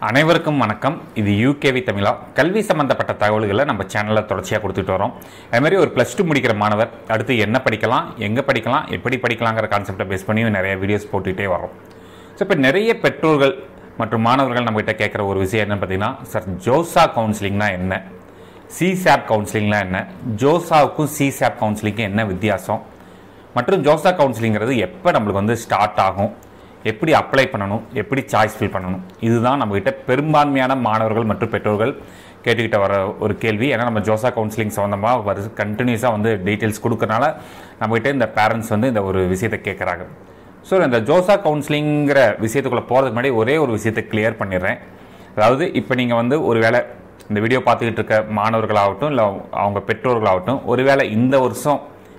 அனைவருக்கும் வணக்கம் இது யூகேவி தமிழா கல்வி சம்பந்தப்பட்ட தகவல்களை நம்ம சேனலில் தொடர்ச்சியாக கொடுத்துட்டு வரோம் அதே மாதிரி ஒரு ப்ளஸ் டூ முடிக்கிற மாணவர் அடுத்து என்ன படிக்கலாம் எங்கே படிக்கலாம் எப்படி படிக்கலாங்கிற கான்செப்டை பேஸ் பண்ணி நிறைய வீடியோஸ் போட்டுகிட்டே வரோம் ஸோ இப்போ நிறைய பெற்றோர்கள் மற்றும் மாணவர்கள் நம்மகிட்ட கேட்குற ஒரு விஷயம் என்னன்னு பார்த்தீங்கன்னா சார் ஜோசா கவுன்சிலிங்னா என்ன சிசாப் கவுன்சிலிங்னா என்ன ஜோசாவுக்கும் சிசாப் கவுன்சிலிங்க்கும் என்ன வித்தியாசம் மற்றும் ஜோசா கவுன்சிலிங்கிறது எப்போ நம்மளுக்கு வந்து ஸ்டார்ட் ஆகும் எப்படி அப்ளை பண்ணணும் எப்படி சாய்ஸ் ஃபில் பண்ணணும் இதுதான் நம்மகிட்ட பெரும்பான்மையான மாணவர்கள் மற்றும் பெற்றோர்கள் கேட்டுக்கிட்ட வர ஒரு கேள்வி ஏன்னா நம்ம ஜோசா கவுன்சிலிங் சம்மந்தமாக வரு கண்டினியூஸாக வந்து டீட்டெயில்ஸ் கொடுக்கறனால நம்மகிட்ட இந்த பேரண்ட்ஸ் வந்து இந்த ஒரு விஷயத்தை கேட்குறாங்க ஸோ இந்த ஜோசா கவுன்சிலிங்கிற விஷயத்துக்குள்ளே போகிறதுக்கு முன்னாடி ஒரே ஒரு விஷயத்தை கிளியர் பண்ணிடுறேன் அதாவது இப்போ நீங்கள் வந்து ஒரு வேளை இந்த வீடியோ பார்த்துக்கிட்டு இருக்க மாணவர்களாகட்டும் இல்லை அவங்க பெற்றோர்களாகட்டும் ஒருவேளை இந்த வருஷம்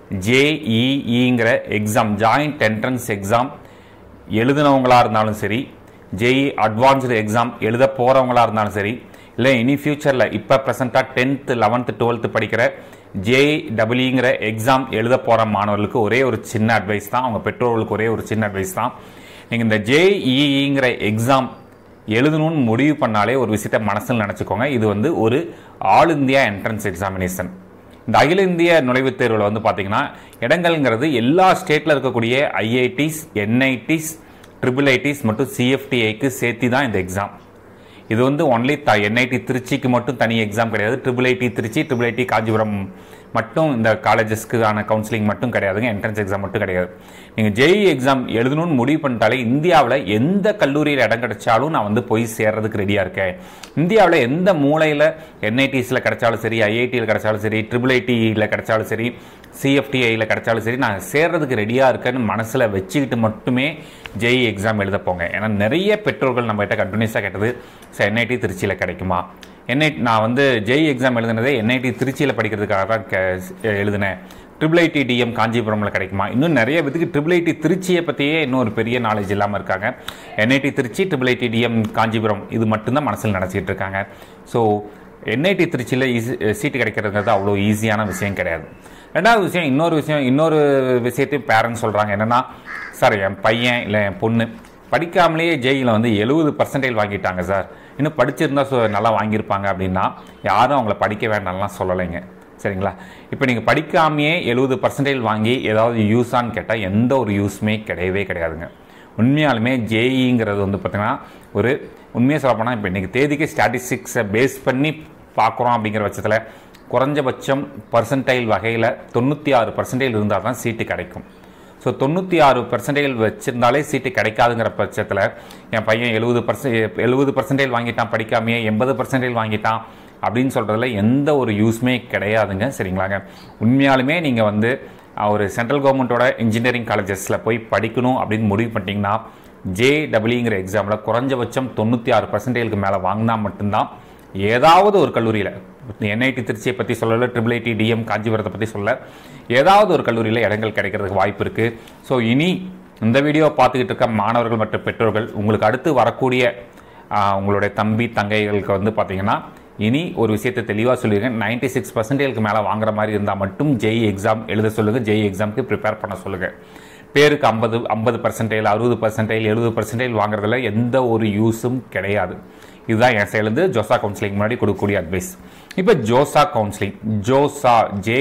ஜேஇஇங்கிற எக்ஸாம் ஜாயிண்ட் என்ட்ரன்ஸ் எக்ஸாம் எழுதினவங்களா இருந்தாலும் சரி ஜேஇ அட்வான்ஸ்டு எக்ஸாம் எழுத போகிறவங்களா இருந்தாலும் சரி இல்லை இனி ஃபியூச்சரில் இப்போ ப்ரெசண்ட்டாக டென்த்து லெவன்த்து டுவெல்த்து படிக்கிற ஜேடபிள்யூங்கிற எக்ஸாம் எழுத போகிற மாணவர்களுக்கு ஒரே ஒரு சின்ன அட்வைஸ் தான் அவங்க பெற்றோர்களுக்கு ஒரே ஒரு சின்ன அட்வைஸ் தான் நீங்கள் இந்த ஜேஇஇங்கிற எக்ஸாம் எழுதணும்னு முடிவு பண்ணாலே ஒரு விஷயத்தை மனசில் நினச்சிக்கோங்க இது வந்து ஒரு ஆல் இந்தியா என்ட்ரன்ஸ் எக்ஸாமினேஷன் இந்த அகில இந்திய நுழைவுத் தேர்வில் வந்து பார்த்தீங்கன்னா இடங்கள்ங்கிறது எல்லா ஸ்டேட்டில் இருக்கக்கூடிய ஐஐடிஸ் என்ஐடிஸ் ட்ரிபிள் ஐடிஸ் மற்றும் சிஎஃப்டிஐக்கு சேர்த்து தான் இந்த எக்ஸாம் இது வந்து ஒன்லி த என்ஐடி திருச்சிக்கு மட்டும் தனி எக்ஸாம் கிடையாது triple IT Tiruchi triple IT Kanchipuram மட்டும் இந்த காலேஜஸ்க்கான கவுன்சிலிங் மட்டும் கிடையாதுங்க என்ட்ரன்ஸ் எக்ஸாம் மட்டும் கிடையாது நீங்கள் ஜேஇ எக்ஸாம் எழுதணும்னு முடிவு பண்ணிட்டாலே இந்தியாவில் எந்த கல்லூரியில் இடம் கிடைச்சாலும் நான் வந்து போய் சேர்றதுக்கு ரெடியாக இருக்கேன் இந்தியாவில் எந்த மூலையில் என்ஐடிஸில் கிடைச்சாலும் சரி ஐஐடியில் கிடைச்சாலும் சரி ட்ரிபிள் ஐடியில் கிடைச்சாலும் சரி சிஎஃப்டிஐயில் கிடைச்சாலும் சரி நான் சேர்றதுக்கு ரெடியாக இருக்கேன்னு மனசில் வச்சுக்கிட்டு மட்டுமே ஜேஇ எக்ஸாம் எழுத போங்க ஏன்னா நிறைய பெற்றோர்கள் நம்மகிட்ட கண்டினியூஸாக கேட்டது சார் என்ஐடி திருச்சியில் கிடைக்குமா என்ஐ நான் வந்து ஜேஇ எக்ஸாம் எழுதுனதே என்ஐடி திருச்சியில் படிக்கிறதுக்காக தான் கே- எழுதினேன் ட்ரிபிள் ஐடி டிஎம் காஞ்சிபுரமில் கிடைக்குமா இன்னும் நிறைய பேத்துக்கு ட்ரிபிள் ஐடி திருச்சியை பற்றியே இன்னும் ஒரு பெரிய நாலேஜ் இல்லாமல் இருக்காங்க NIT Tiruchi triple IT DM Kanchipuram இது மட்டும்தான் மனசில் நினச்சிட்டு இருக்காங்க ஸோ என்ஐடி திருச்சியில் ஈஸி சீட்டு கிடைக்கிறதுங்கிறது அவ்வளோ ஈஸியான விஷயம் கிடையாது ரெண்டாவது விஷயம் இன்னொரு விஷயம் இன்னொரு விஷயத்தையும் பேரண்ட்ஸ் சொல்கிறாங்க என்னென்னா சார் என் பையன் இல்லை என் பொண்ணு படிக்காமலேயே ஜெயில வந்து எழுபது பர்சன்டேஜ் வாங்கிட்டாங்க சார் இன்னும் படிச்சிருந்தா சொ- நல்லா வாங்கியிருப்பாங்க அப்படின்னா யாரும் அவங்கள படிக்க வேண்டாம்லாம் சொல்லலைங்க சரிங்களா இப்போ நீங்கள் படிக்காமையே எழுபது பர்சன்டேஜ் வாங்கி ஏதாவது யூஸான்னு கேட்டால் எந்த ஒரு யூஸுமே கிடையவே கிடையாதுங்க உண்மையாலுமே ஜேஇங்கிறது வந்து பார்த்தீங்கன்னா ஒரு உண்மையாக சொல்லப்போனால் இப்போ இன்றைக்கி தேதிக்கு ஸ்டாட்டிஸ்டிக்ஸை பேஸ் பண்ணி பார்க்குறோம் அப்படிங்கிற பட்சத்தில் குறைஞ்சபட்சம் பர்சன்டைல் வகையில் தொண்ணூற்றி ஆறு பர்சன்டேஜ் இருந்தால் தான் சீட்டு கிடைக்கும் ஸோ தொண்ணூற்றி ஆறு பர்சன்டேஜ் வச்சிருந்தாலே சீட்டு கிடைக்காதுங்கிற பட்சத்தில் என் பையன் எழுபது பர்சன்ட் எழுபது பர்சன்டேஜ் வாங்கிட்டான் படிக்காமையே எண்பது பர்சன்டேஜ் வாங்கிட்டான் அப்படின்னு சொல்கிறதுல எந்த ஒரு யூஸ்மே கிடையாதுங்க சரிங்களாங்க உண்மையாலுமே நீங்கள் வந்து அஹ், ஒரு சென்ட்ரல் கவர்மெண்ட்டோட இன்ஜினியரிங் காலேஜஸில் போய் படிக்கணும் அப்படின்னு முடிவு பண்ணிட்டீங்கன்னா ஜேடபிள்யூங்கிற எக்ஸாமில் குறைஞ்சபட்சம் தொண்ணூற்றி ஆறு பர்சன்டேஜுக்கு மேலே வாங்கினா மட்டும்தான் ஏதாவது ஒரு கல்லூரியில் என்ஐடி திருச்சியை பற்றி சொல்லலை ட்ரிபிள் ஐடி டிஎம் காஞ்சிபுரத்தை பற்றி சொல்ல ஏதாவது ஒரு கல்லூரியில் இடங்கள் கிடைக்கிறதுக்கு வாய்ப்பு இருக்குது ஸோ இனி இந்த வீடியோ பார்த்துக்கிட்டு இருக்க மாணவர்கள் மற்றும் பெற்றோர்கள் உங்களுக்கு அடுத்து வரக்கூடிய ஆஹ், உங்களுடைய தம்பி தங்கைகளுக்கு வந்து பார்த்தீங்கன்னா இனி ஒரு விஷயத்தை தெளிவாக சொல்லியிருக்கேன் நைன்டி சிக்ஸ் பர்சன்டேஜ்க்கு மேலே வாங்குற மாதிரி இருந்தால் மட்டும் ஜெய் எக்ஸாம் எழுத சொல்லுங்கள் ஜெய் எக்ஸாமுக்கு ப்ரிப்பேர் பண்ண சொல்லுங்கள் பேருக்கு ஐம்பது ஐம்பது பர்சன்டேஜ் அறுபது பர்சன்டேஜ் எழுபது பர்சன்டேஜ் வாங்குறதுல எந்த ஒரு யூஸும் கிடையாது இதுதான் என் சைட்லேருந்து ஜோசா கவுன்சிலிங் முன்னாடி கொடுக்கக்கூடிய அட்வைஸ் இப்போ ஜோசா கவுன்சிலிங் ஜோசா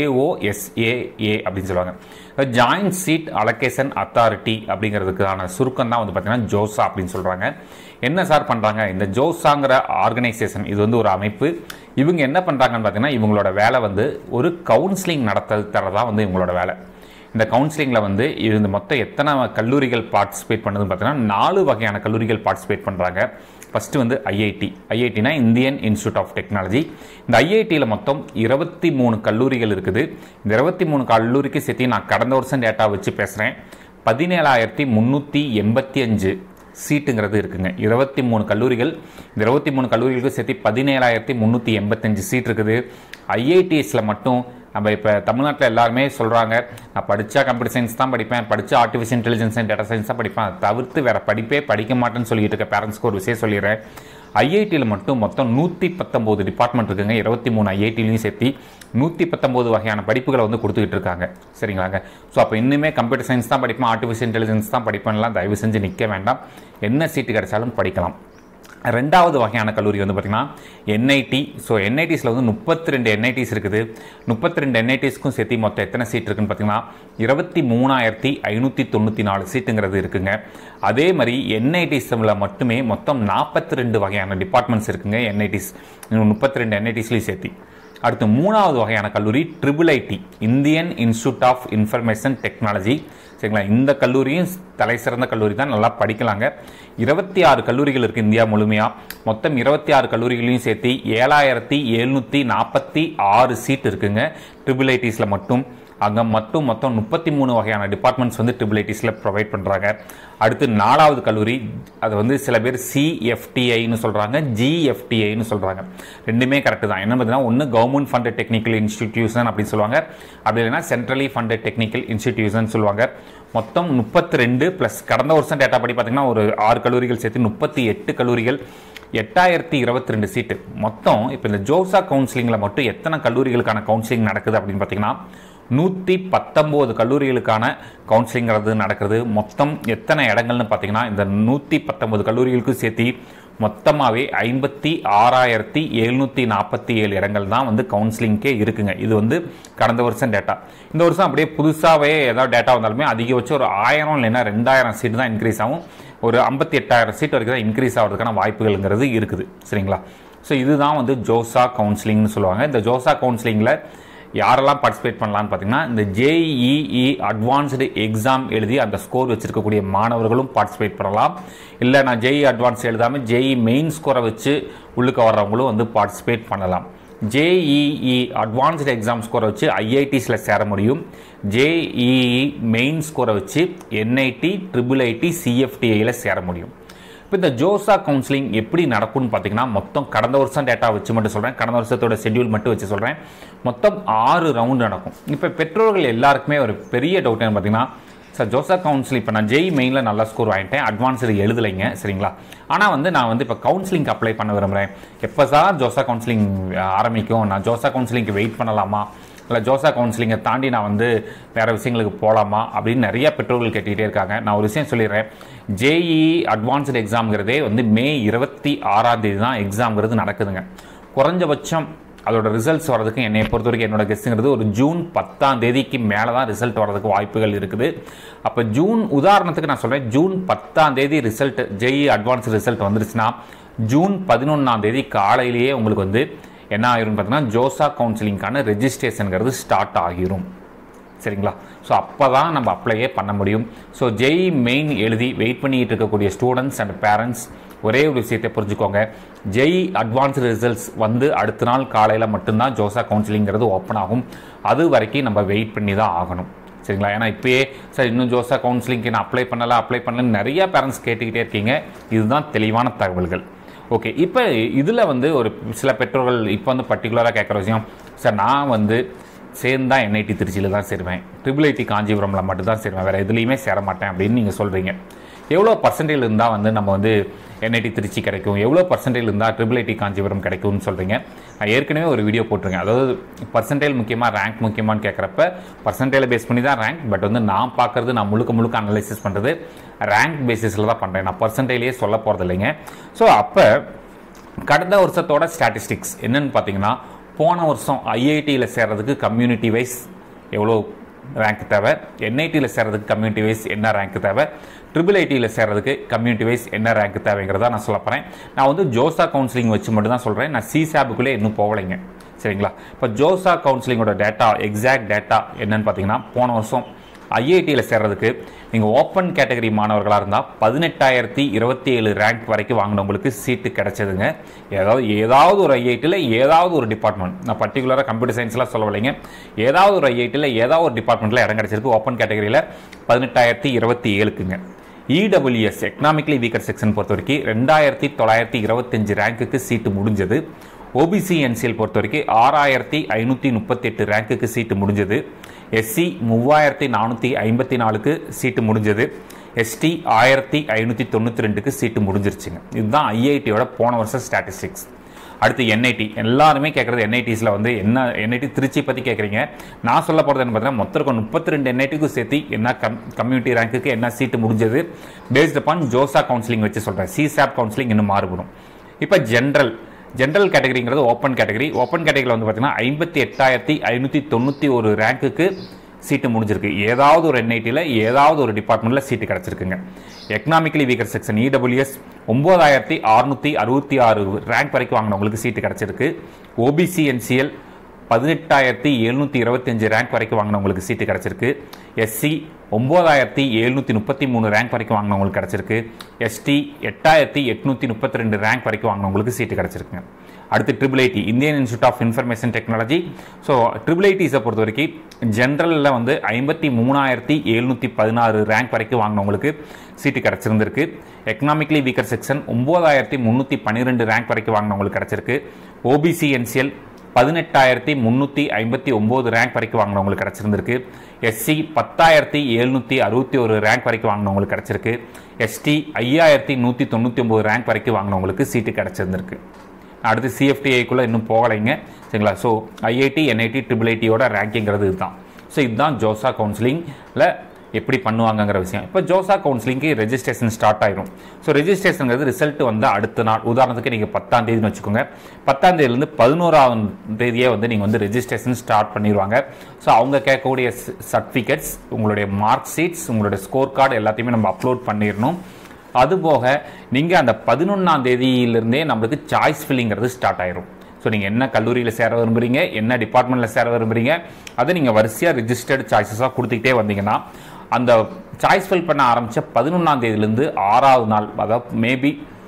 ஜேஓஎஸ்ஏஏ அப்படின்னு சொல்லுவாங்க ஜாயிண்ட் சீட் அலோகேஷன் அத்தாரிட்டி அப்படிங்கிறதுக்கான சுருக்கம் தான் வந்து பார்த்தீங்கன்னா ஜோசா அப்படின்னு சொல்கிறாங்க என்ன சார் பண்ணுறாங்க இந்த ஜோசாங்கிற ஆர்கனைசேஷன் இது வந்து ஒரு அமைப்பு இவங்க என்ன பண்ணுறாங்கன்னு பார்த்தீங்கன்னா இவங்களோட வேலை வந்து ஒரு கவுன்சிலிங் நடத்த தரதான் வந்து இவங்களோட வேலை இந்த கவுன்சிலிங்கில் வந்து இந்த மொத்தம் எத்தனை கல்லூரிகள் பார்ட்டிசிபேட் பண்ணுதுன்னு பார்த்தீங்கன்னா நாலு வகையான கல்லூரிகள் பார்ட்டிசிபேட் பண்ணுறாங்க ஃபஸ்ட்டு வந்து ஐஐடி ஐஐடினா இந்தியன் இன்ஸ்டியூட் ஆஃப் டெக்னாலஜி இந்த ஐஐடியில் மொத்தம் இருபத்தி மூணு கல்லூரிகள் இருக்குது இந்த இருபத்தி மூணு கல்லூரிக்கு சேர்த்து நான் கடந்த வருஷம் டேட்டா வச்சு பேசுகிறேன் பதினேழாயிரத்தி முந்நூற்றி எண்பத்தி அஞ்சு சீட்டுங்கிறது இருக்குங்க இருபத்தி மூணு கல்லூரிகள் இந்த இருபத்தி மூணு கல்லூரிகளுக்கு சேர்த்து பதினேழாயிரத்தி முந்நூற்றி எண்பத்தஞ்சு சீட் இருக்குது ஐஐடிஎஸில் மட்டும் நம்ம இப்போ தமிழ்நாட்டில் எல்லாருமே சொல்கிறாங்க நான் படித்தா கம்ப்யூட்டர் சயின்ஸ் தான் படிப்பேன் படித்தா artificial intelligence and data science தான் படிப்பேன் அதை தவிர்த்து வேறு படிப்பே படிக்க மாட்டேன்னு சொல்லிட்டு இருக்க பேரண்ட்ஸ்க்கு ஒரு விஷயம் சொல்லிடுறேன் ஐஐடியில் மட்டும் மொத்தம் நூற்றி பத்தொம்போது டிபார்ட்மெண்ட் இருக்குங்க இருபத்தி மூணு ஐஐடிலையும் சேர்த்து நூற்றி பத்தொம்போது வகையான படிப்புகளை வந்து கொடுத்துக்கிட்டு இருக்காங்க சரிங்களாங்க ஸோ அப்போ இன்னுமே கம்ப்யூட்டர் சயின்ஸ் தான் படிப்பேன் ஆர்டிஃபிஷியல் இன்டெலிஜென்ஸ் தான் படிப்பேன்லாம் தயவு செஞ்சு நிற்க வேண்டாம் என்ன சீட்டு கிடைச்சாலும் படிக்கலாம் ரெண்டாவது வகையான கல்லூரி வந்து பார்த்திங்கன்னா என்ஐடி ஸோ என்ஐடிஸில் வந்து முப்பத்தி ரெண்டு என்ஐடிஸ் இருக்குது முப்பத்தி ரெண்டு என்ஐடிஸ்க்கும் சேர்த்து மொத்தம் எத்தனை சீட் இருக்குன்னு பார்த்தீங்கன்னா இருபத்தி மூணாயிரத்தி ஐநூற்றி தொண்ணூற்றி நாலு சீட்டுங்கிறது இருக்குங்க அதே மாதிரி என்ஐடிஸில் மட்டுமே மொத்தம் நாற்பத்தி ரெண்டு வகையான டிபார்ட்மெண்ட்ஸ் இருக்குங்க என்ஐடிஸ் முப்பத்தி ரெண்டு என்ஐடிஸ்லையும் சேர்த்து அடுத்து மூணாவது வகையான கல்லூரி triple IT Indian institute of information technology சரிங்களா இந்த கல்லூரியும் தலை சிறந்த கல்லூரி தான் நல்லா படிக்கலாங்க இருபத்தி ஆறு கல்லூரிகள் இருக்குது இந்தியா முழுமையாக மொத்தம் இருபத்தி ஆறு கல்லூரிகளையும் சேர்த்து ஏழாயிரத்தி எழுநூற்றி நாற்பத்தி ஆறு சீட் இருக்குங்க ட்ரிபிள் ஐடிஸில் மட்டும் அங்கே மட்டும் மொத்தம் முப்பத்தி மூணு வகையான டிபார்ட்மெண்ட்ஸ் வந்து ட்ரிபிள் ஐடிஸில் ப்ரொவைட் பண்ணுறாங்க அடுத்து நாலாவது கல்லூரி அது வந்து சில பேர் சிஎஃப்டிஐன்னு சொல்கிறாங்க ஜிஎஃப்டிஐன்னு சொல்கிறாங்க ரெண்டுமே கரெக்டு தான் என்ன பார்த்தீங்கன்னா ஒன்று கவர்மெண்ட் ஃபண்டட் டெக்னிக்கல் இன்ஸ்டிடியூஷன் அப்படின்னு சொல்லுவாங்க அப்படி இல்லைன்னா சென்ட்ரலி ஃபண்டட் டெக்னிக்கல் இன்ஸ்டிடியூஷன் சொல்லுவாங்க மொத்தம் முப்பத்தி ரெண்டு ப்ளஸ் கடந்த வருஷம் டேட்டா படி பார்த்தீங்கன்னா ஒரு ஆறு கல்லூரிகள் சேர்த்து முப்பத்தி எட்டு கல்லூரிகள் எட்டாயிரத்தி இருபத்தி ரெண்டு சீட்டு மொத்தம் இப்போ இந்த ஜோசா கவுன்சிலிங்கில் மட்டும் எத்தனை கல்லூரிகளுக்கான கவுன்சிலிங் நடக்குது அப்படின்னு பார்த்தீங்கன்னா நூற்றி பத்தொம்போது கல்லூரிகளுக்கான கவுன்சிலிங்கிறது நடக்குது மொத்தம் எத்தனை இடங்கள்னு பார்த்தீங்கன்னா இந்த நூற்றி பத்தொம்போது கல்லூரிகளுக்கும் சேர்த்து மொத்தமாகவே ஐம்பத்தி ஆறாயிரத்தி எழுநூற்றி நாற்பத்தி ஏழு இடங்கள் தான் வந்து கவுன்சிலிங்க்கே இருக்குங்க இது வந்து கடந்த வருஷம் டேட்டா இந்த வருஷம் அப்படியே புதுசாகவே ஏதாவது டேட்டா வந்தாலுமே அதிகபட்சம் ஒரு ஆயிரம் இல்லைன்னா ரெண்டாயிரம் சீட்டு தான் இன்க்ரீஸ் ஆகும் ஒரு ஐம்பத்தி எட்டாயிரம் சீட் வரைக்கும் தான் இன்க்ரீஸ் ஆகிறதுக்கான வாய்ப்புகள்ங்கிறது இருக்குது சரிங்களா ஸோ இதுதான் வந்து ஜோசா கவுன்சிலிங்னு சொல்லுவாங்க இந்த ஜோசா கவுன்சிலிங்கில் யாரெல்லாம் பார்ட்டிசிபேட் பண்ணலான்னு பார்த்தீங்கன்னா இந்த ஜேஇஇ அட்வான்ஸ்டு எக்ஸாம் எழுதி அந்த ஸ்கோர் வச்சிருக்கக்கூடிய மாணவர்களும் பார்ட்டிசிபேட் பண்ணலாம் இல்லை நான் ஜேஇ அட்வான்ஸ் எழுதாமல் ஜேஇ மெயின் ஸ்கோரை வச்சு உள்ளுக்க வர்றவங்களும் வந்து பார்ட்டிசிபேட் பண்ணலாம் ஜேஇஇ அட்வான்ஸ்டு எக்ஸாம் ஸ்கோரை வச்சு ஐஐடிஸில் சேர முடியும் ஜேஇஇ மெயின் ஸ்கோரை வச்சு என்ஐடி ட்ரிபிள் ஐடி சிஎஃப்டிஐயில் சேர முடியும் இப்போ இந்த ஜோசா கவுன்சிலிங் எப்படி நடக்கும்னு பார்த்தீங்கன்னா மொத்தம் கடந்த வருஷம் டேட்டா வச்சு மட்டும் சொல்கிறேன் கடந்த வருஷத்தோட ஷெட்யூல் மட்டும் வச்சு சொல்கிறேன் மொத்தம் ஆறு ரவுண்டு நடக்கும் இப்போ பெற்றோர்கள் எல்லாருக்குமே ஒரு பெரிய டவுட் என்ன பார்த்தீங்கன்னா சார் ஜோசா கவுன்சிலிங் இப்போ நான் ஜெய் மெயினில் நல்லா ஸ்கோர் வாங்கிட்டேன் அட்வான்ஸில் எழுதலைங்க சரிங்களா ஆனால் வந்து நான் வந்து இப்போ கவுன்சிலிங்க்கு அப்ளை பண்ண விரும்புகிறேன் எப்போ சார் ஜோசா கவுன்சிலிங் ஆரம்பிக்கும் நான் ஜோசா கவுன்சிலிங்க்கு வெயிட் பண்ணலாமா இல்லை ஜோசா கவுன்சிலிங்கை தாண்டி நான் வந்து வேறு விஷயங்களுக்கு போகலாமா அப்படின்னு நிறைய பெற்றோர்கள் கேட்டுக்கிட்டே இருக்காங்க நான் ஒரு விஷயம் சொல்லிடுறேன் ஜேஇ அட்வான்ஸ்டு எக்ஸாம்ங்கிறதே வந்து மே இருபத்தி ஆறாம் தேதி தான் எக்ஸாம்ங்கிறது நடக்குதுங்க குறைஞ்சபட்சம் அதோட ரிசல்ட்ஸ் வரதுக்கு என்னை பொறுத்த வரைக்கும் என்னோட கெஸ்ட்டுங்கிறது ஒரு ஜூன் பத்தாம் தேதிக்கு மேலே தான் ரிசல்ட் வரதுக்கு வாய்ப்புகள் இருக்குது அப்போ ஜூன் உதாரணத்துக்கு நான் சொல்கிறேன் ஜூன் பத்தாம் தேதி ரிசல்ட் ஜெய் அட்வான்ஸ் ரிசல்ட் வந்துருச்சுன்னா ஜூன் பதினொன்றாம் தேதி காலையிலேயே உங்களுக்கு வந்து என்ன ஆகிரும் பார்த்தீங்கன்னா ஜோசா கவுன்சிலிங்கான ரெஜிஸ்ட்ரேஷனுங்கிறது ஸ்டார்ட் ஆகிரும் சரிங்களா ஸோ அப்போ தான் நம்ம அப்ளையே பண்ண முடியும் ஸோ ஜெய் மெயின் எழுதி வெயிட் பண்ணிட்டு இருக்கக்கூடிய ஸ்டூடெண்ட்ஸ் அண்ட் பேரண்ட்ஸ் ஒரே ஒரு விஷயத்தை புரிஞ்சுக்கோங்க ஜெய் அட்வான்ஸ்டு ரிசல்ட்ஸ் வந்து அடுத்த நாள் காலையில் மட்டும்தான் ஜோசா கவுன்சிலிங்கிறது ஓப்பன் ஆகும் அது வரைக்கும் நம்ம வெயிட் பண்ணி தான் ஆகணும் சரிங்களா ஏன்னா இப்போயே சார் இன்னும் ஜோசா கவுன்சிலிங்க்கு நான் அப்ளை பண்ணல அப்ளை பண்ணலன்னு நிறைய பேரண்ட்ஸ் கேட்டுக்கிட்டே இருக்கீங்க இதுதான் தெளிவான தகவல்கள் ஓகே இப்போ இதில் வந்து ஒரு சில பெற்றோர்கள் இப்போ வந்து பர்டிகுலராக கேட்குற விஷயம் சார் நான் வந்து சேர்ந்தா என்ஐடி திருச்சியில் தான் சேருவேன் ட்ரிபிள் ஐடி காஞ்சிபுரமில் மட்டும் தான் சேருவேன் வேறு எதுலேயுமே சேர மாட்டேன் அப்படின்னு நீங்கள் சொல்கிறீங்க எவ்வளோ பர்சன்டேஜ் இருந்தால் வந்து நம்ம வந்து என்ஐடி திருச்சி கிடைக்கும் எவ்வளோ பர்சன்டேஜ் இருந்தால் ட்ரிபிள் ஐடி காஞ்சிபுரம் கிடைக்கும்னு சொல்கிறீங்க நான் ஏற்கனவே ஒரு வீடியோ போட்டிருக்கேன் அதாவது பர்சன்டேஜ் முக்கியமாக ரேங்க் முக்கியமானு கேட்குறப்ப பர்சன்டேஜை பேஸ் பண்ணி தான் ரேங்க் பட் வந்து நான் பார்க்குறது நான் முழுக்க முழுக்க அனலைசிஸ் பண்ணுறது ரேங்க் பேசிஸில் தான் பண்ணுறேன் நான் பர்சன்டேஜ்லேயே சொல்ல போகிறது இல்லைங்க ஸோ அப்போ கடந்த வருஷத்தோட ஸ்டாட்டிஸ்டிக்ஸ் என்னன்னு பார்த்தீங்கன்னா போன வருஷம் ஐஐடியில் சேர்றதுக்கு கம்யூனிட்டி வைஸ் எவ்வளோ ரேங்க் தேவை என்ஐடியில் சேர்றதுக்கு கம்யூனிட்டி வைஸ் என்ன ரேங்க் தேவை ட்ரிபிள் ஐடியில் சேர்றதுக்கு கம்யூனிட்டி வைஸ் என்ன ரேங்க் தேவைங்கிறத நான் சொல்ல போகிறேன் நான் வந்து ஜோசா கவுன்சிலிங் வச்சு மட்டும் தான் சொல்கிறேன் நான் சிசாபுக்குள்ளே இன்னும் போகலைங்க சரிங்களா இப்போ ஜோசா கவுன்சிலிங்கோட டேட்டா எக்ஸாக்ட் டேட்டா என்னன்னு பார்த்தீங்கன்னா போன வருஷம் ஐஐடியில் சேர்றதுக்கு நீங்கள் ஓப்பன் கேட்டகரி மாணவர்களாக இருந்தால் பதினெட்டாயிரத்தி இருபத்தி ஏழு ரேங்க் வரைக்கும் வாங்கினவங்களுக்கு சீட்டு கிடைச்சதுங்க ஏதாவது ஏதாவது ஒரு ஐஐடியில் ஏதாவது ஒரு டிபார்ட்மெண்ட் நான் பர்டிகுலராக கம்ப்யூட்டர் சயின்ஸ்லாம் சொல்லவில்லைங்க ஏதாவது ஒரு ஐஐடியில் ஏதாவது ஒரு டிபார்ட்மெண்ட்டில் இடம் கிடைச்சிருக்கு ஓப்பன் கேட்டகரியில் பதினெட்டாயிரத்தி இருபத்தி ஏழுக்குங்க இடபிள்யூஎஸ் எக்கனாமிக்கலி வீக்கர் செக்ஷன் பொறுத்த வரைக்கும் ரெண்டாயிரத்தி தொள்ளாயிரத்தி இருபத்தஞ்சு ரேங்க்குக்கு சீட்டு முடிஞ்சது ஓபிசி என்சிஎல் பொறுத்த வரைக்கும் ஆறாயிரத்தி ஐநூற்றி முப்பத்தி எட்டு ரேங்க்குக்கு சீட்டு முடிஞ்சது எஸ்சி மூவாயிரத்தி நானூற்றி ஐம்பத்தி நாலுக்கு சீட்டு முடிஞ்சது எஸ்டி ஆயிரத்தி ஐநூற்றி தொண்ணூற்றி ரெண்டுக்கு சீட்டு முடிஞ்சிருச்சுங்க இதுதான் ஐஐடியோட போன வருஷம் ஸ்டாட்டிஸ்டிக்ஸ் அடுத்து என்ஐடி எல்லாருமே கேட்குறது என்ஐடிஸில் வந்து என்ன என்ஐடி திருச்சி பற்றி கேட்குறீங்க நான் சொல்ல போகிறது என்ன பார்த்தீங்கன்னா மொத்தம் இருக்கும் முப்பத்தி ரெண்டு என்ஐடிக்கும் சேர்த்து என்ன கம் கம்யூனிட்டி ரேங்க்குக்கு என்ன சீட்டு முடிஞ்சது பேஸ்ட் அப்பான் ஜோசா கவுன்சிலிங் வச்சு சொல்கிறேன் சிசாப் கவுன்சிலிங் இன்னும் மாறுபடும் இப்போ ஜென்ரல் ஜென்ரல் கேட்டகரிங்கிறது ஓப்பன் கேட்டகரி ஓப்பன் கேட்டகரியில் வந்து பார்த்தீங்கன்னா ஐம்பத்தி எட்டாயிரத்தி ஐநூற்றி தொண்ணூற்றி ஒரு ரேங்க்குக்கு சீட்டு முடிஞ்சிருக்கு ஏதாவது ஒரு என்ஐடியில் ஏதாவது ஒரு டிபார்ட்மெண்ட்டில் சீட்டு கிடச்சிருக்குங்க எக்கனாமிக்கலி வீக்கர் செக்ஷன் இடபிள்யூஎஸ் ஒம்பதாயிரத்தி அறுநூற்றி அறுபத்தி ஆறு ரேங்க் வரைக்கும் வாங்கினவங்களுக்கு சீட்டு கிடச்சிருக்கு ஓபிசி என்சிஎல் பதினெட்டாயிரத்தி எழுநூற்றி இருபத்தஞ்சு ரேங்க் வரைக்கும் வாங்கினவங்களுக்கு சீட்டு கிடச்சிருக்கு எஸ்சி ஒம்பதாயிரத்தி எழுநூற்றி முப்பத்தி மூணு ரேங்க் வரைக்கும் வாங்கினவங்களுக்கு கிடச்சிருக்கு எஸ்டி எட்டாயிரத்தி எட்நூற்றி முப்பத்தி ரெண்டு ரேங்க் வரைக்கும் வாங்கினவங்களுக்கு சீட்டு கிடச்சிருக்குங்க அடுத்து triple IT Indian institute of information technology so triple ஐடிஸை பொறுத்த வரைக்கும் ஜென்ரலில் வந்து ஐம்பத்தி மூணாயிரத்தி எழுநூற்றி பதினாறு ரேங்க் வரைக்கும் வாங்கினவங்களுக்கு சீட்டு கிடச்சிருந்திருக்கு எக்கனாமிக்கலி வீக்கர் செக்ஷன் ஒம்பதாயிரத்தி முந்நூற்றி பன்னிரெண்டு ரேங்க் வரைக்கும் வாங்கினவங்களுக்கு கிடச்சிருக்கு ஓபிசி என்சிஎல் பதினெட்டாயிரத்தி முந்நூற்றி ஐம்பத்தி ஒம்பது ரேங்க் வரைக்கும் வாங்கினவங்களுக்கு கிடச்சிருந்திருக்கு எஸ்சி பத்தாயிரத்தி எழுநூற்றி அறுபத்தி ஒரு ரேங்க் வரைக்கும் வாங்கினவங்களுக்கு கிடச்சிருக்கு எஸ்டி ஐயாயிரத்தி நூற்றி தொண்ணூற்றி ஒம்பது ரேங்க் வரைக்கும் வாங்கினவங்களுக்கு சீட்டு கிடச்சிருந்திருக்கு அடுத்து சிஎஃப்டிஐக்குள்ளே இன்னும் போகலைங்க சரிங்களா ஸோ ஐஐடி என்ஐடி ட்ரிபிள் ஐடியோட ரேங்கிங்கிறது இதுதான் ஸோ இதுதான் ஜோசா கவுன்சிலிங்கில் எப்படி பண்ணுவாங்கங்கிற விஷயம் இப்போ ஜோசா கவுன்சிலிங்க்கு ரெஜிஸ்ட்ரேஷன் ஸ்டார்ட் ஆயிரும் ஸோ ரெஜிஸ்ட்ரேஷனுங்கிறது ரிசல்ட் வந்து அடுத்த நாள் உதாரணத்துக்கு நீங்கள் பத்தாம் தேதினு வச்சுக்கோங்க பத்தாம் தேதியிலேருந்து பதினோராம் தேதியே வந்து நீங்கள் வந்து ரெஜிஸ்ட்ரேஷன் ஸ்டார்ட் பண்ணிடுவாங்க ஸோ அவங்க கேட்கக்கூடிய சர்டிஃபிகேட்ஸ் உங்களுடைய மார்க் ஷீட்ஸ் உங்களுடைய ஸ்கோர் கார்டு எல்லாத்தையுமே நம்ம அப்லோட் பண்ணிடணும் அதுபோக நீங்கள் அந்த பதினொன்றாம் தேதியிலிருந்தே நம்மளுக்கு சாய்ஸ் ஃபில்லிங்கிறது ஸ்டார்ட் ஆயிரும் ஸோ நீங்கள் என்ன கல்லூரியில் சேர விரும்புகிறீங்க என்ன டிபார்ட்மெண்ட்டில் சேர விரும்புகிறீங்க அதை நீங்கள் வரிசையாக ரிஜிஸ்டர்டு சாய்ஸஸாக கொடுத்துக்கிட்டே வந்தீங்கன்னா அந்த சாய்ஸ் ஃபில் பண்ண ஆரம்பித்த பதினொன்றாம் தேதியிலேருந்து ஆறாவது நாள் அதாவது மேபி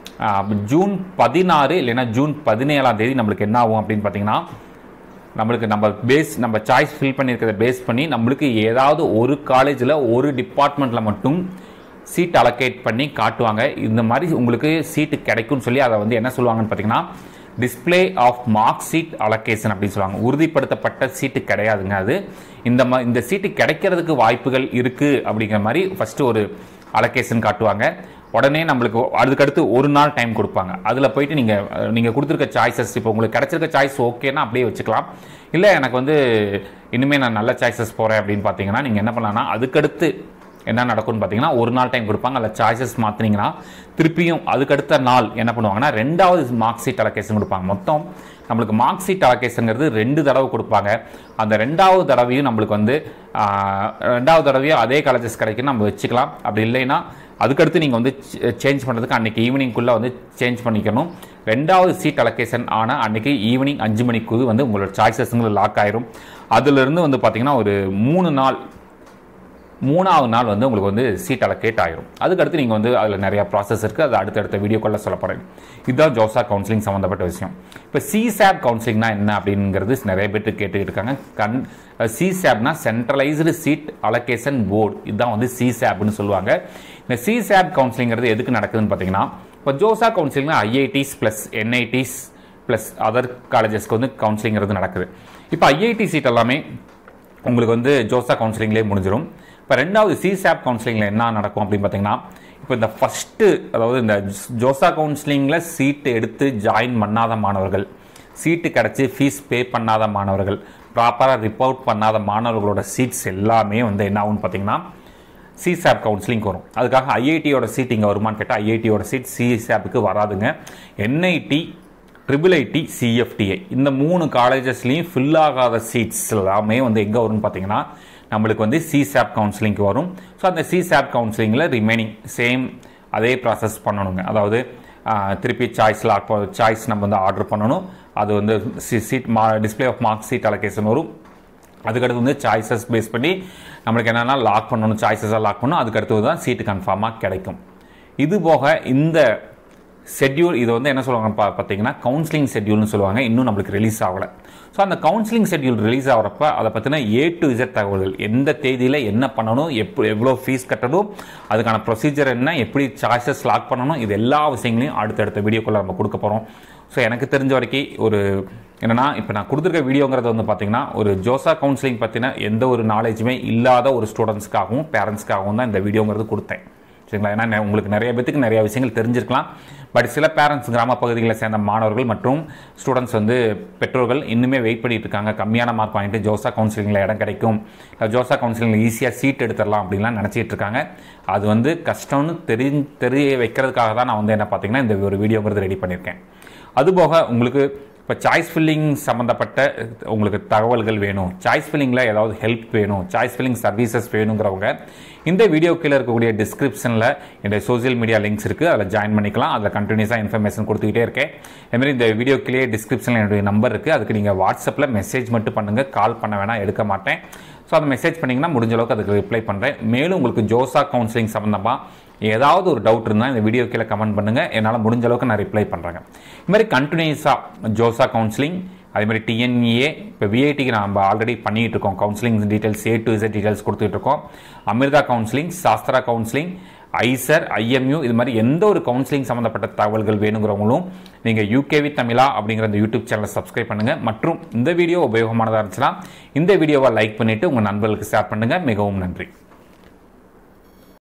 ஜூன் பதினாறு இல்லைன்னா ஜூன் பதினேழாம் தேதி நம்மளுக்கு என்ன ஆகும் அப்படின்னு பார்த்தீங்கன்னா நம்மளுக்கு நம்ம பேஸ் நம்ம சாய்ஸ் ஃபில் பண்ணியிருக்கிறத பேஸ் பண்ணி நம்மளுக்கு ஏதாவது ஒரு காலேஜில் ஒரு டிபார்ட்மெண்ட்டில் மட்டும் சீட் அலோகேட் பண்ணி காட்டுவாங்க இந்த மாதிரி உங்களுக்கு சீட்டு கிடைக்கும்னு சொல்லி அதை வந்து என்ன சொல்லுவாங்கன்னு பார்த்தீங்கன்னா display of mark seat allocation அப்படின்னு சொல்லுவாங்க உறுதிப்படுத்தப்பட்ட சீட்டு கிடையாதுங்க அது இந்த மா இந்த சீட்டு கிடைக்கிறதுக்கு வாய்ப்புகள் இருக்குது அப்படிங்கிற மாதிரி ஃபஸ்ட்டு ஒரு அலோகேஷன் காட்டுவாங்க உடனே நம்மளுக்கு அதுக்கடுத்து ஒரு நாள் டைம் கொடுப்பாங்க அதில் போயிட்டு நீங்கள் நீங்கள் கொடுத்துருக்க சாய்ஸஸ் இப்போ உங்களுக்கு கிடச்சிருக்க சாய்ஸ் ஓகேன்னா அப்படியே வச்சுக்கலாம் இல்லை எனக்கு வந்து இனிமேல் நான் நல்ல சாய்ஸஸ் போகிறேன் அப்படின்னு பார்த்தீங்கன்னா நீங்கள் என்ன பண்ணலாம்னா அதுக்கடுத்து என்ன நடக்கும்னு பார்த்தீங்கன்னா ஒரு நாள் டைம் கொடுப்பாங்க அதில் சாய்ஸஸ் மாற்றினீங்கன்னா திருப்பியும் அதுக்கடுத்த நாள் என்ன பண்ணுவாங்கன்னா ரெண்டாவது மார்க் ஷீட் அலோகேஷன் கொடுப்பாங்க மொத்தம் நம்மளுக்கு மார்க் ஷீட் அலோகேஷனுங்கிறது ரெண்டு தடவை கொடுப்பாங்க அந்த ரெண்டாவது தடவையும் நம்மளுக்கு வந்து ரெண்டாவது தடவையும் அதே காலேஜஸ் கிடைக்கும் நம்ம வச்சுக்கலாம் அப்படி இல்லைன்னா அதுக்கடுத்து நீங்கள் வந்து சேஞ்ச் பண்ணுறதுக்கு அன்றைக்கி ஈவினிங்குள்ளே வந்து சேஞ்ச் பண்ணிக்கணும் ரெண்டாவது சீட் அலோகேஷன் ஆனால் அன்றைக்கி ஈவினிங் அஞ்சு மணிக்கு வந்து உங்களோட சாய்ஸஸ்ங்களுக்கு லாக் ஆயிரும் அதுலேருந்து வந்து பார்த்திங்கன்னா ஒரு மூணு நாள் மூணாவது நாள் வந்து உங்களுக்கு வந்து சீட் அலோகேட் ஆயிரும் அதுக்கடுத்து நீங்கள் வந்து அதில் நிறையா ப்ராசஸ் இருக்குது அது அடுத்தடுத்த வீடியோக்குள்ளே சொல்லப்படுறேன் இதுதான் ஜோசா கவுன்சிலிங் சம்மந்தப்பட்ட விஷயம் இப்போ சிசாப் கவுன்சிலிங்னா என்ன அப்படிங்கிறது நிறைய பேர் கேட்டுக்கிட்டு இருக்காங்க கண் சிசாப்னா சென்ட்ரலைஸ்டு சீட் அலோகேஷன் போர்டு இதுதான் வந்து சிசாப்னு சொல்லுவாங்க இந்த சிசாப் கவுன்சிலிங்கிறது எதுக்கு நடக்குதுன்னு பார்த்தீங்கன்னா இப்போ ஜோசா கவுன்சிலிங்னா IITs plus NITs plus other காலேஜஸ்க்கு வந்து கவுன்சிலிங்கிறது நடக்குது இப்போ ஐஐடி சீட் எல்லாமே உங்களுக்கு வந்து ஜோசா கவுன்சிலிங்லேயே முடிஞ்சிடும் இப்போ ரெண்டாவது சிசாப் கவுன்சிலிங்கில் என்ன நடக்கும் அப்படின்னு பார்த்தீங்கன்னா இப்போ இந்த ஃபஸ்ட்டு அதாவது இந்த ஜோசா கவுன்சிலிங்கில் சீட்டு எடுத்து ஜாயின் பண்ணாத மாணவர்கள் சீட்டு கிடச்சி ஃபீஸ் பே பண்ணாத மாணவர்கள் ப்ராப்பராக ரிப்போர்ட் பண்ணாத மாணவர்களோட சீட்ஸ் எல்லாமே வந்து என்ன ஆகும்னு பார்த்தீங்கன்னா சிசாப் கவுன்சிலிங் வரும் அதுக்காக ஐஐடியோட சீட் இங்கே வருமானு கேட்டால் ஐஐடியோட சீட் சிசாப்புக்கு வராதுங்க என்ஐடி ட்ரிபிள் ஐடி சிஎஃப்டிஐ இந்த மூணு காலேஜஸ்லேயும் ஃபில் ஆகாத சீட்ஸ் எல்லாமே வந்து எங்கே வரும்னு பார்த்தீங்கன்னா நம்மளுக்கு வந்து சிசாப் கவுன்சிலிங்க்கு வரும் ஸோ அந்த சிசாப் கவுன்சிலிங்கில் ரிமைனிங் சேம் அதே ப்ராசஸ் பண்ணணுங்க அதாவது திருப்பி சாய்ஸில் சாய்ஸ் நம்ம வந்து ஆர்டர் பண்ணணும் அது வந்து சீட் மா display of mark seat allocation வரும் அதுக்கடுத்து வந்து சாய்ஸஸ் பேஸ் பண்ணி நம்மளுக்கு என்னென்னா லாக் பண்ணணும் சாய்ஸஸாக லாக் பண்ணணும் அதுக்கடுத்து தான் சீட்டு கன்ஃபார்மாக கிடைக்கும் இது போக இந்த ஷெட்யூல் இது வந்து என்ன சொல்லுவாங்க பா பார்த்தீங்கன்னா கவுன்சிலிங் ஷெட்யூல்னு சொல்லுவாங்க இன்னும் நம்மளுக்கு ரிலீஸ் ஆகலை ஸோ அந்த கவுன்சிலிங் ஷெட்யூல் ரிலீஸ் ஆகிறப்ப அதை பற்றின ஏ டு இசட் தகவல்கள் எந்த தேதியில் என்ன பண்ணணும் எப்போ எவ்வளோ ஃபீஸ் கட்டணும் அதுக்கான ப்ரொசீஜர் என்ன எப்படி சார்ஜஸ் லாக் பண்ணணும் இது எல்லா விஷயங்களையும் அடுத்தடுத்த வீடியோக்குள்ளே நம்ம கொடுக்க போகிறோம் ஸோ எனக்கு தெரிஞ்ச வரைக்கும் ஒரு என்னென்னா இப்போ நான் கொடுத்துருக்க வீடியோங்கிறது வந்து பார்த்தீங்கன்னா ஒரு ஜோசா கவுன்சிலிங் பற்றின எந்த ஒரு நாலேஜுமே இல்லாத ஒரு ஸ்டூடெண்ட்ஸ்க்காகவும் பேரண்ட்ஸ்க்காகவும் தான் இந்த வீடியோங்கிறது கொடுத்தேன் சரிங்களா ஏன்னா நெ- உங்களுக்கு நிறைய பேத்துக்கு நிறைய விஷயங்கள் தெரிஞ்சிருக்கலாம் பட் சில பேரண்ட்ஸ் கிராம பகுதிகளை சேர்ந்த மாணவர்கள் மற்றும் ஸ்டூடெண்ட்ஸ் வந்து பெற்றோர்கள் இன்னுமே வெயிட் பண்ணிட்டு இருக்காங்க கம்மியான மார்க் வாங்கிட்டு ஜோசா கவுன்சிலிங்கில் இடம் கிடைக்கும் இல்ல ஜோசா கவுன்சிலிங்கில் ஈஸியாக சீட் எடுத்துடலாம் அப்படின்லாம் நினச்சிட்டு இருக்காங்க அது வந்து கஷ்டம்னு தெரி தெரிய வைக்கிறதுக்காக தான் நான் வந்து என்ன பார்த்தீங்கன்னா இந்த ஒரு வீடியோங்கிறது ரெடி பண்ணியிருக்கேன் அதுபோக உங்களுக்கு இப்போ சாய்ஸ் ஃபில்லிங் சம்மந்தப்பட்ட உங்களுக்கு தகவல்கள் வேணும் சாய்ஸ் ஃபில்லிங்கில் ஏதாவது ஹெல்ப் வேணும் சாய்ஸ் ஃபில்லிங் சர்வீசஸ் வேணுங்கிறவங்க இந்த வீடியோ கீழே இருக்கக்கூடிய டிஸ்கிரிப்ஷனில் என்னுடைய சோஷியல் மீடியா லிங்க்ஸ் இருக்குது அதில் ஜாயின் பண்ணிக்கலாம் அதில் கண்டினியூஸாக இன்ஃபர்மேஷன் கொடுத்துக்கிட்டே இருக்கேன் அதுமாதிரி இந்த வீடியோ கீழே டிஸ்கிரிப்ஷனில் என்னுடைய நம்பர் இருக்குது அதுக்கு நீங்கள் வாட்ஸ்அப்பில் மெசேஜ் மட்டும் பண்ணுங்கள் கால் பண்ண வேணாம் எடுக்க மாட்டேன் ஸோ அதை மெசேஜ் பண்ணிங்கன்னா முடிஞ்ச அளவுக்கு அதுக்கு ரிப்ளை பண்ணுறேன் மேலும் உங்களுக்கு ஜோசா கவுன்சிலிங் சம்மந்தமாக ஏதாவது ஒரு டவுட் இருந்தால் இந்த வீடியோ கீழே கமெண்ட் பண்ணுங்கள் என்னால் முடிஞ்ச அளவுக்கு நான் ரிப்ளை பண்ணுறேங்க இது மாதிரி கண்டினியூஸாக ஜோசா கவுன்சிலிங் அதே மாதிரி டிஎன்ஏ இப்போ விஐடிக்கு நம்ம ஆல்ரெடி பண்ணிட்டு இருக்கோம் counselling details A to Z details கொடுத்துட்டு இருக்கோம் Amrita counselling Sastra counselling IISER IMU இது மாதிரி எந்த ஒரு கவுன்சிலிங் சம்மந்தப்பட்ட தகவல்கள் வேணுங்கிறவங்களும் நீங்கள் யூகேவி தமிழா அப்படிங்கிற அந்த யூடியூப் சேனலை சப்ஸ்கிரைப் பண்ணுங்கள் மற்றும் இந்த வீடியோ உபயோகமானதாக இருந்துச்சுன்னா இந்த வீடியோவை லைக் பண்ணிவிட்டு உங்கள் நண்பர்களுக்கு ஷேர் பண்ணுங்கள் மிகவும் நன்றி